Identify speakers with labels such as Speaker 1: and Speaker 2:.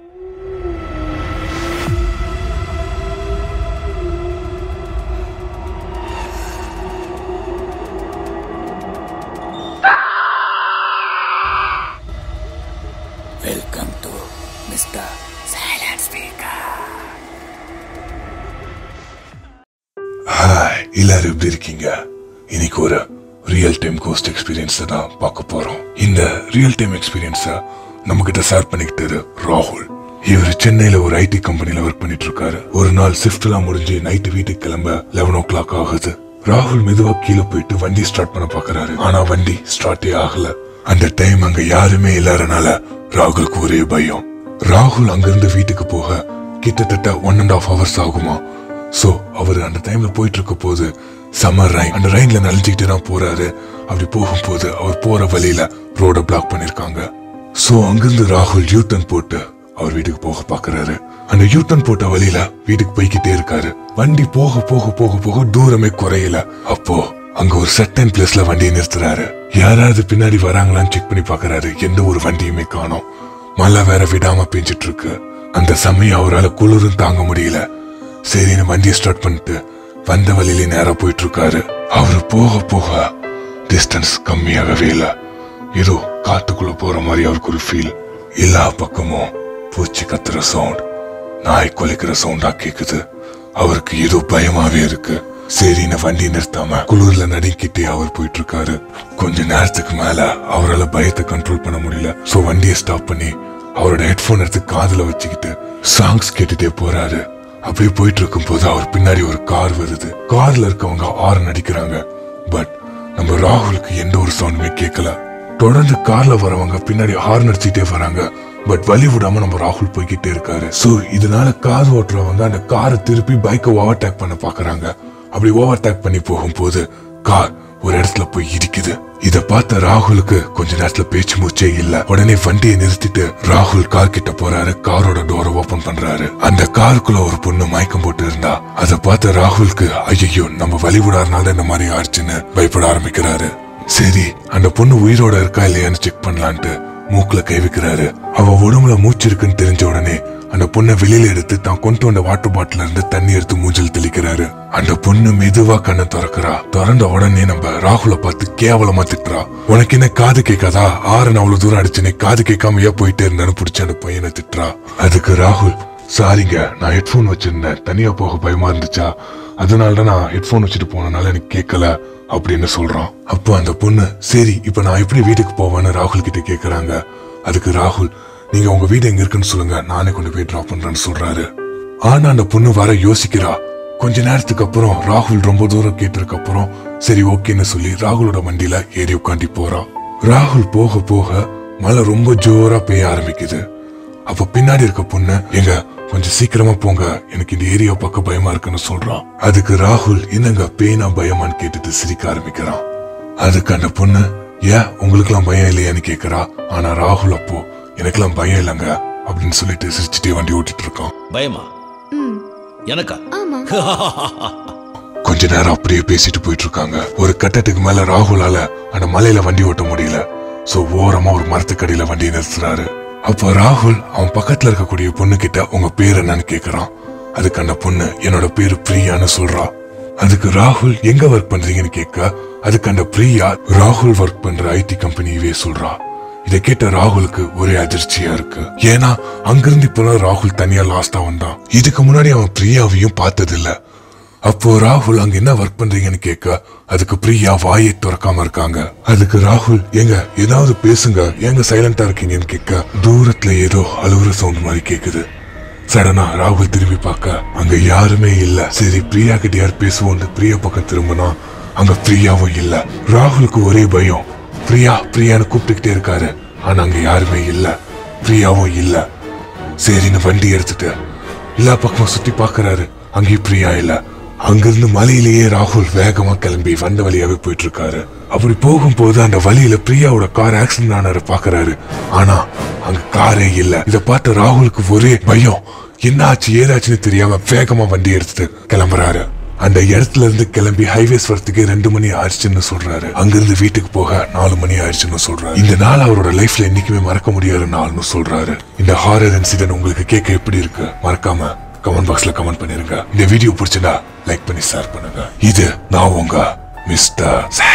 Speaker 1: welcome to mister silent speaker
Speaker 2: hi எல்லாரும் எப்படி இருக்கீங்க இன்னைக்கு ஒரு ரியல் டைம் கோஸ்ட் எக்ஸ்பீரியன்ஸ் தான் பார்க்க போறோம் இந்த ரியல் டைம் எக்ஸ்பீரியன்ஸ நம்ம கிட்ட ஷேர் பண்ணிக்கிட்டாரு ராகுல் இவர் சென்னையில ஒரு ஐடி கம்பெனில ஒர்க் பண்ணிட்டு இருக்காரு ஒரு நாள் ஷிஃப்ட் எல்லாம் முடிஞ்சு நைட்டு வீட்டுக்கு கிளம்ப லெவன் ஓ கிளாக் ஆகுது ராகுல் மெதுவா கீழே போயிட்டு வண்டி ஸ்டார்ட் பண்ண பாக்குறாரு ஆனா வண்டி ஸ்டார்ட்டே ஆகல அந்த டைம் அங்க யாருமே இல்லாதனால ராகுலுக்கு ஒரே பயம் ராகுல் அங்கிருந்து வீட்டுக்கு போக கிட்டத்தட்ட ஒன் அண்ட் ஆஃப் ஹவர்ஸ் ஆகுமா சோ அவர் அந்த டைம்ல போயிட்டு இருக்க போது சம்மர் ரைன் அந்த ரைன்ல நனைஞ்சுக்கிட்டு தான் போறாரு அப்படி போகும்போது அவர் போற வழியில ரோட பிளாக் பண்ணிருக்காங்க சோ அங்கிருந்து ராகுல் யூ டர்ன் போட்டு அவர் வீட்டுக்கு போக பாக்குறாரு அந்த யூ டர்ன் போட்ட வழியில வீட்டுக்கு போய்கிட்டே இருக்காரு வண்டி போக போக போக போக தூரமே குறையல அப்போ அங்க ஒரு சட்டன் பிளேஸ்ல வண்டியை நிறுத்துறாரு யாராவது பின்னாடி வராங்களான்னு செக் பண்ணி பாக்குறாரு எந்த ஒரு வண்டியுமே காணோம் மழை வேற விடாம பெஞ்சிட்டு இருக்கு அந்த சமயம் அவரால் குளிரும் தாங்க முடியல சரின்னு வண்டியை ஸ்டார்ட் பண்ணிட்டு வந்த வழியிலே நேரா போயிட்டு இருக்காரு அவரு போக போக டிஸ்டன்ஸ் கம்மியாகவே இல்ல ஏதோ காட்டுக்குள்ள போற மாதிரி அவருக்கு ஒரு ஃபீல் எல்லா பக்கமும் பூச்சி கத்துற சவுண்ட் நாய் கொலைக்கிற சவுண்டா கேக்குது அவருக்கு ஏதோ பயமாவே இருக்கு சரின்னு வண்டி நிறுத்தாம குளிர்ல நடுங்கிட்டே அவர் போயிட்டு இருக்காரு கொஞ்ச நேரத்துக்கு மேல அவரால் பயத்தை கண்ட்ரோல் பண்ண முடியல சோ வண்டியை ஸ்டாப் பண்ணி அவரோட ஹெட்போன் எடுத்து காதுல வச்சுக்கிட்டு சாங்ஸ் கேட்டுட்டே போறாரு அப்படியே போயிட்டு இருக்கும் போது அவர் பின்னாடி ஒரு கார் வருது கார்ல இருக்கவங்க ஆரன் அடிக்கிறாங்க பட் நம்ம ராகுலுக்கு எந்த ஒரு சவுண்டுமே கேட்கல தொடர்ந்து கார்ல வரவங்க பின்னாடி ஹார்ன் அடிச்சுட்டே வராங்க பட் வழி விடாம நம்ம ராகுல் போய்கிட்டே இருக்காரு சோ இதனால கார் ஓட்டுறவங்க அந்த காரை திருப்பி பைக்கை ஓவர்டேக் பண்ண பாக்குறாங்க அப்படி ஓவர்டேக் பண்ணி போகும்போது கார் ஒரு இடத்துல போய் இடிக்குது இத பார்த்த ராகுலுக்கு கொஞ்ச நேரத்துல பேச்சு மூச்சே இல்ல உடனே வண்டியை நிறுத்திட்டு ராகுல் கார் கிட்ட போறாரு காரோட டோரை ஓபன் பண்றாரு அந்த காருக்குள்ள ஒரு பொண்ணு மயக்கம் போட்டு இருந்தா அதை பார்த்த ராகுலுக்கு ஐயோ நம்ம வழி விடாதனால இந்த மாதிரி ஆச்சுன்னு பயப்பட ஆரம்பிக்கிறாரு சரி அந்த பொண்ணு உயிரோட இருக்கா இல்லையான்னு செக் பண்ணலான்ட்டு மூக்குல கை வைக்கிறாரு அவ உடம்புல மூச்சு இருக்குன்னு தெரிஞ்ச உடனே அந்த பொண்ணை வெளியில எடுத்து தான் கொண்டு வந்த வாட்டர் பாட்டில இருந்து தண்ணி எடுத்து மூஞ்சில் தெளிக்கிறாரு அந்த பொண்ணு மெதுவா கண்ணை திறக்கிறா திறந்த உடனே நம்ம ராகுல பார்த்து கேவலமா திட்டுறா உனக்கு என்ன காது கேட்காதா ஆறு அவ்வளவு தூரம் அடிச்சுனே காது கேட்காம ஏன் போயிட்டே இருந்தான்னு பிடிச்ச அந்த பையனை திட்டுறா அதுக்கு ராகுல் சாரிங்க நான் ஹெட்போன் வச்சிருந்தேன் தனியா போக பயமா இருந்துச்சா அதனால தான் நான் ஹெட்போன் வச்சுட்டு போனனால எனக்கு கேட்கல அப்படின்னு சொல்றான் அப்போ அந்த பொண்ணு சரி இப்ப நான் எப்படி வீட்டுக்கு போவேன்னு ராகுல் கிட்ட கேக்குறாங்க அதுக்கு ராகுல் நீங்க உங்க வீடு எங்க இருக்குன்னு சொல்லுங்க நானே கொண்டு போய் டிராப் பண்றேன்னு சொல்றாரு ஆனா அந்த பொண்ணு வர யோசிக்கிறா கொஞ்ச நேரத்துக்கு அப்புறம் ராகுல் ரொம்ப தூரம் கேட்டதுக்கு அப்புறம் சரி ஓகேன்னு சொல்லி ராகுலோட வண்டியில ஏறி உட்காந்து போறா ராகுல் போக போக மழை ரொம்ப ஜோரா பெய்ய ஆரம்பிக்குது அப்ப பின்னாடி இருக்க பொண்ணு எங்க கொஞ்சம் சீக்கிரமா போங்க எனக்கு இந்த ஏரியா பக்கம் பயமா இருக்குன்னு சொல்றான் அதுக்கு ராகுல் என்னங்க பேனா பயமான்னு கேட்டுட்டு சிரிக்க ஆரம்பிக்கிறான் அதுக்கு அந்த பொண்ணு ஏன் உங்களுக்கெல்லாம் பயம் இல்லையான்னு கேக்குறா ஆனா ராகுல் அப்போ எனக்கெல்லாம் பயம் இல்லைங்க அப்படின்னு சொல்லிட்டு சிரிச்சுட்டே வண்டி ஓட்டிட்டு இருக்கான்
Speaker 3: பயமா
Speaker 4: ம்
Speaker 3: எனக்கா
Speaker 4: ஆமா
Speaker 2: கொஞ்ச நேரம் அப்படியே பேசிட்டு போயிட்டு இருக்காங்க ஒரு கட்டத்துக்கு மேல ராகுலால அந்த மலையில வண்டி ஓட்ட முடியல சோ ஓரமா ஒரு மரத்துக்கடியில வண்டியை நிறுத்துறாரு அப்போ ராகுல் அவன் பக்கத்துல இருக்கக்கூடிய பொண்ணு கிட்ட உங்க பேர் என்னன்னு கேக்குறான் அதுக்கு அந்த பொண்ணு என்னோட பேரு பிரியான்னு சொல்றா அதுக்கு ராகுல் எங்க ஒர்க் பண்றீங்கன்னு கேட்க அதுக்கு அந்த பிரியா ராகுல் ஒர்க் பண்ற ஐடி கம்பெனியவே சொல்றா இதை கேட்ட ராகுலுக்கு ஒரே அதிர்ச்சியா இருக்கு ஏன்னா அங்கிருந்து இப்பதான் ராகுல் தனியா லாஸ்டா வந்தான் இதுக்கு முன்னாடி அவன் பிரியாவையும் பார்த்ததில்ல அப்போ ராகுல் அங்க என்ன ஒர்க் பண்றீங்கன்னு கேட்க அதுக்கு பிரியா வாயை திறக்காம இருக்காங்க அதுக்கு ராகுல் ஏங்க ஏதாவது பேசுங்க ஏங்க சைலண்டா இருக்கீங்கன்னு கேட்க தூரத்துல ஏதோ அழுகுற சவுண்ட் மாதிரி கேக்குது சடனா ராகுல் திரும்பி பார்க்க அங்க யாருமே இல்ல சரி பிரியா கிட்ட யார் பேசுவோம்னு பிரியா பக்கம் திரும்பினா அங்க பிரியாவும் இல்ல ராகுலுக்கு ஒரே பயம் பிரியா பிரியான்னு கூப்பிட்டுக்கிட்டே இருக்காரு ஆனா அங்க யாருமே இல்ல பிரியாவும் இல்ல சரின்னு வண்டி எடுத்துட்டு எல்லா பக்கமும் சுத்தி பாக்குறாரு அங்கேயும் பிரியா இல்ல அங்கிருந்து மலையிலேயே ராகுல் வேகமா கிளம்பி வந்த வழியாவே போயிட்டு இருக்காரு அப்படி போகும்போது அந்த வழியில பிரியாவோட கார் ஆக்சிடென்ட் ஆனதை பாக்குறாரு ஆனா அங்க காரே இல்ல இத பார்த்த ராகுலுக்கு ஒரே பயம் என்ன ஆச்சு ஏதாச்சுன்னு தெரியாம வேகமா வண்டி எடுத்துட்டு கிளம்புறாரு அந்த இடத்துல இருந்து கிளம்பி ஹைவேஸ் வரத்துக்கு ரெண்டு மணி ஆயிடுச்சுன்னு சொல்றாரு அங்கிருந்து வீட்டுக்கு போக நாலு மணி ஆயிடுச்சுன்னு சொல்றாரு இந்த நாள் அவரோட லைஃப்ல என்னைக்குமே மறக்க முடியாத நாள்னு சொல்றாரு இந்த ஹாரர் இன்சிடென்ட் உங்களுக்கு கேட்க எப்படி இருக்கு மறக்காம கமெண்ட் பாக்ஸ்ல கமெண்ட் பண்ணிருங்க இந்த வீடியோ பிடிச்சதா லைக் பண்ணி ஷேர் பண்ணுங்க இது நான் உங்க மிஸ்டர்